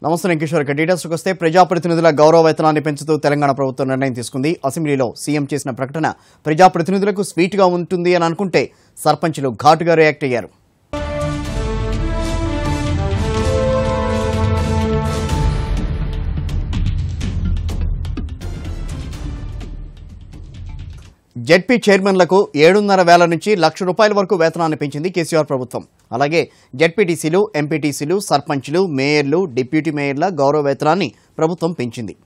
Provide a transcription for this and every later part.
నమస్తే నేను కిషోర్ ఇక డీటెయిల్స్కి వస్తే ప్రజాప్రతినిధుల గౌరవ వేతనాన్ని పెంచుతూ తెలంగాణ ప్రభుత్వం నిర్ణయం తీసుకుంది అసెంబ్లీలో సీఎం చేసిన ప్రకటన ప్రజాప్రతినిధులకు స్వీట్గా ఉంటుంది అని అనుకుంటే సర్పంచ్లు ఘాటుగా రియాక్ట్ అయ్యారు జెడ్పీ చైర్మన్లకు ఏడున్నర వేల నుంచి లక్ష రూపాయల వరకు వేతనాన్ని పెంచింది కేసీఆర్ ప్రభుత్వం అలాగే జెడ్పీటీసీలు ఎంపీటీసీలు సర్పంచ్లు మేయర్లు డిప్యూటీ మేయర్ల గౌరవ వేతనాన్ని ప్రభుత్వం పెంచింది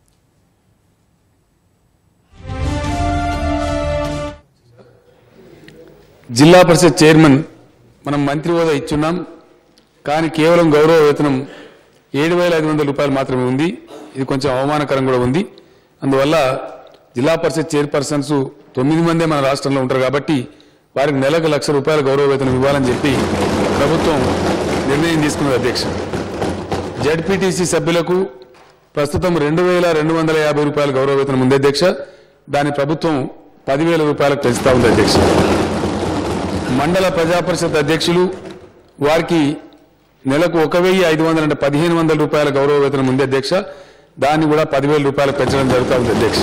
జిల్లా పరిషత్ చైర్మన్ మనం మంత్రి హోదా ఇచ్చున్నాం కానీ కేవలం గౌరవ వేతనం ఏడు వేల ఐదు వందల రూపాయలు మాత్రమే ఉంది ఇది కొంచెం అవమానకరం కూడా ఉంది అందువల్ల జిల్లా పరిషత్ చైర్పర్సన్స్ తొమ్మిది మందే మన రాష్ట్రంలో ఉంటారు కాబట్టి వారికి నెలకు లక్ష రూపాయల గౌరవ వేతనం ఇవ్వాలని చెప్పి ప్రభుత్వం నిర్ణయం తీసుకున్నది అధ్యక్ష జడ్పీటీసీ సభ్యులకు ప్రస్తుతం రెండు వేల రెండు వందల యాభై రూపాయల గౌరవ వేతనం ఉంది అధ్యక్ష దాని ప్రభుత్వం పదివేల రూపాయలకు పెంచుతా ఉంది అధ్యక్ష మండల ప్రజాపరిషత్ అధ్యక్షులు వారికి నెలకు ఒక వెయ్యి ఐదు వందల అంటే పదిహేను వందల రూపాయల గౌరవ వేతనం ఉంది అధ్యక్ష దాన్ని కూడా పదివేల రూపాయలు పెంచడం జరుగుతూ ఉంది అధ్యక్ష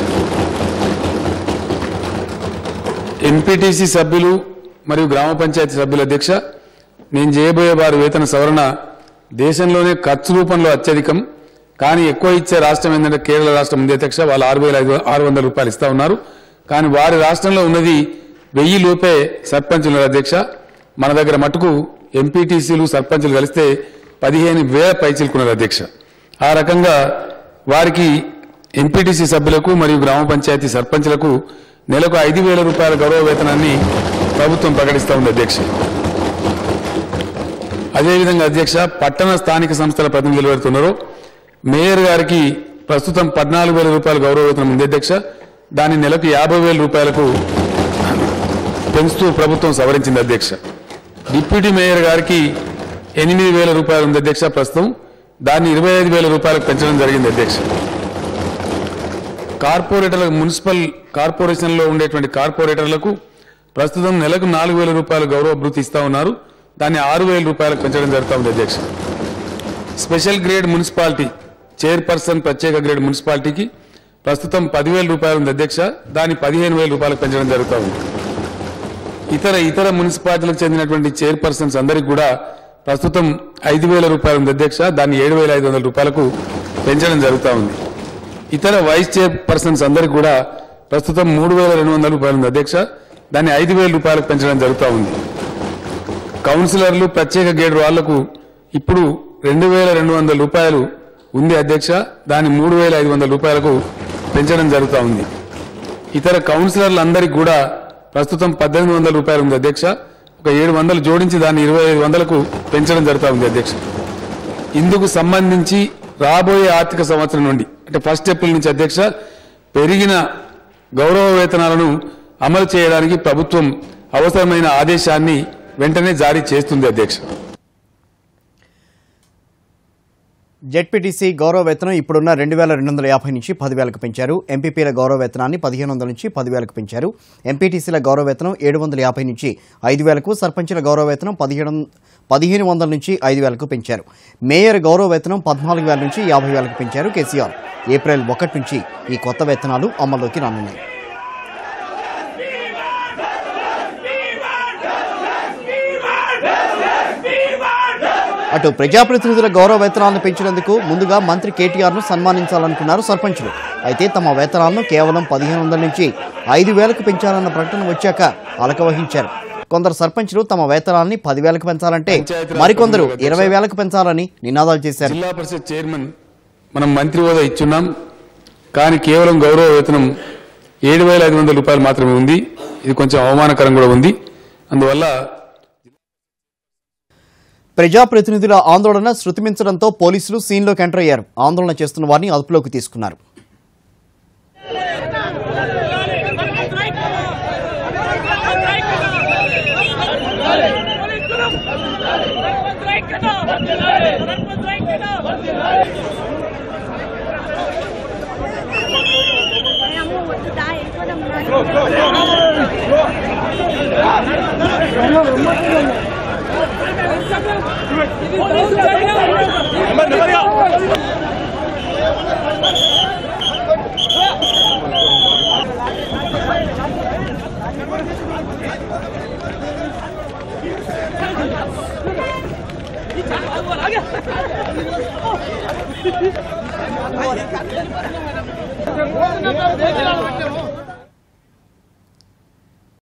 ఎంపీటీసీ సభ్యులు మరియు గ్రామ పంచాయతీ సభ్యుల అధ్యక్ష నేను చేయబోయే వారి వేతన సవరణ దేశంలోనే ఖర్చు రూపంలో అత్యధికం కానీ ఎక్కువ ఇచ్చే రాష్ట్రం ఏంటంటే కేరళ రాష్ట్రం ఉంది అధ్యక్ష వాళ్ళు ఆరు వేల ఐదు ఆరు వందల రూపాయలు ఇస్తా ఉన్నారు కానీ వారి రాష్ట్రంలో ఉన్నది వెయ్యి లోపే సర్పంచులు ఉన్నారు అధ్యక్ష మన దగ్గర మటుకు ఎంపీటీసీలు సర్పంచులు కలిస్తే పదిహేను వేల పైచిలుకున్నారు అధ్యక్ష ఆ రకంగా వారికి ఎంపీటీసీ సభ్యులకు మరియు గ్రామ పంచాయతీ సర్పంచులకు నెలకు ఐదు వేల రూపాయల గౌరవ వేతనాన్ని ప్రభుత్వం ప్రకటిస్తూ ఉంది అధ్యక్ష అదేవిధంగా అధ్యక్ష పట్టణ స్థానిక సంస్థల ప్రతినిధులు ఎవరుతున్నారో మేయర్ గారికి ప్రస్తుతం పద్నాలుగు వేల రూపాయల గౌరవ వేతనం ఉంది అధ్యక్ష దాన్ని నెలకు యాభై వేల రూపాయలకు పెంచుతూ ప్రభుత్వం సవరించింది అధ్యక్ష డిప్యూటీ మేయర్ గారికి ఎనిమిది వేల రూపాయలు ఉంది అధ్యక్ష ప్రస్తుతం దాన్ని ఇరవై ఐదు వేల రూపాయలకు పెంచడం జరిగింది అధ్యక్ష కార్పొరేటర్లకు మున్సిపల్ కార్పొరేషన్లో ఉండేటువంటి కార్పొరేటర్లకు ప్రస్తుతం నెలకు నాలుగు వేల రూపాయల గౌరవ భృతి ఇస్తా ఉన్నారు దాన్ని ఆరు వేల రూపాయలకు పెంచడం జరుగుతూ ఉంది అధ్యక్ష స్పెషల్ గ్రేడ్ మున్సిపాలిటీ చైర్పర్సన్ ప్రత్యేక గ్రేడ్ మున్సిపాలిటీకి ప్రస్తుతం పదివేల రూపాయలు ఉంది అధ్యక్ష దాన్ని పదిహేను వేల రూపాయలకు పెంచడం జరుగుతూ ఉంది ఇతర ఇతర మున్సిపాలిటీలకు చెందినటువంటి చైర్పర్సన్స్ అందరికి కూడా ప్రస్తుతం ఐదు వేల రూపాయలు ఉంది అధ్యక్ష దాన్ని ఏడు వేల ఐదు వందల రూపాయలకు పెంచడం జరుగుతూ ఉంది ఇతర వైస్ చైర్పర్సన్స్ అందరికి కూడా ప్రస్తుతం మూడు వేల రెండు వందల రూపాయలు ఉంది అధ్యక్ష దాన్ని ఐదు వేల రూపాయలకు పెంచడం జరుగుతూ ఉంది కౌన్సిలర్లు ప్రత్యేక గేడు వాళ్లకు ఇప్పుడు రెండు వేల రెండు వందల రూపాయలు ఉంది అధ్యక్ష దాన్ని మూడు వేల ఐదు వందల రూపాయలకు పెంచడం జరుగుతూ ఉంది ఇతర కౌన్సిలర్లందరికీ కూడా ప్రస్తుతం పద్దెనిమిది వందల రూపాయలు ఉంది అధ్యక్ష ఒక ఏడు వందలు జోడించి దాన్ని ఇరవై ఐదు వందలకు పెంచడం జరుగుతూ ఉంది అధ్యక్ష ఇందుకు సంబంధించి రాబోయే ఆర్థిక సంవత్సరం నుండి అంటే ఫస్ట్ ఏప్రిల్ నుంచి అధ్యక్ష పెరిగిన గౌరవ వేతనాలను అమలు చేయడానికి ప్రభుత్వం అవసరమైన ఆదేశాన్ని వెంటనే జారీ చేస్తుంది అధ్యక్ష జెడ్పీటీసీ గౌరవ వేతనం ఇప్పుడున్న రెండు వేల రెండు వందల యాభై నుంచి పదివేలకు పెంచారు ఎంపీపీల గౌరవ వేతనాన్ని పదిహేను వందల నుంచి పదివేలకు పెంచారు ఎంపీటీసీల గౌరవ వేతనం ఏడు వందల యాభై నుంచి ఐదు వేలకు సర్పంచుల గౌరవ వేతనం పదిహేడు పదిహేను వందల నుంచి ఐదు వేలకు పెంచారు మేయర్ గౌరవ వేతనం పద్నాలుగు వేల నుంచి యాభై వేలకు పెంచారు కేసీఆర్ ఏప్రిల్ ఒకటి నుంచి ఈ కొత్త వేతనాలు అమల్లోకి రానున్నాయి అటు ప్రజాప్రతినిధుల గౌరవ వేతనాలను పెంచినందుకు ముందుగా మంత్రి కేటీఆర్ను సన్మానించాలనుకున్నారు సర్పంచులు అయితే తమ వేతనాలను కేవలం పదిహేను వందల నుంచి ఐదు వేలకు పెంచాలన్న ప్రకటన వచ్చాక అలక వహించారు కొందరు సర్పంచులు తమ వేతనాన్ని పదివేలకు పెంచాలంటే మరికొందరు ఇరవై వేలకు పెంచాలని నినాదాలు చేశారు జిల్లా పరిషత్ చైర్మన్ మనం మంత్రి హోదా ఇచ్చున్నాం కానీ కేవలం గౌరవ వేతనం ఏడు వేల ఐదు వందల రూపాయలు మాత్రమే ఉంది ఇది కొంచెం అవమానకరం కూడా ఉంది అందువల్ల ప్రజాప్రతినిధుల ఆందోళన శృతిమించడంతో పోలీసులు సీన్లోకి ఎంటర్ అయ్యారు ఆందోళన చేస్తున్న వారిని అదుపులోకి తీసుకున్నారు నెమ్మదిగా ఆగే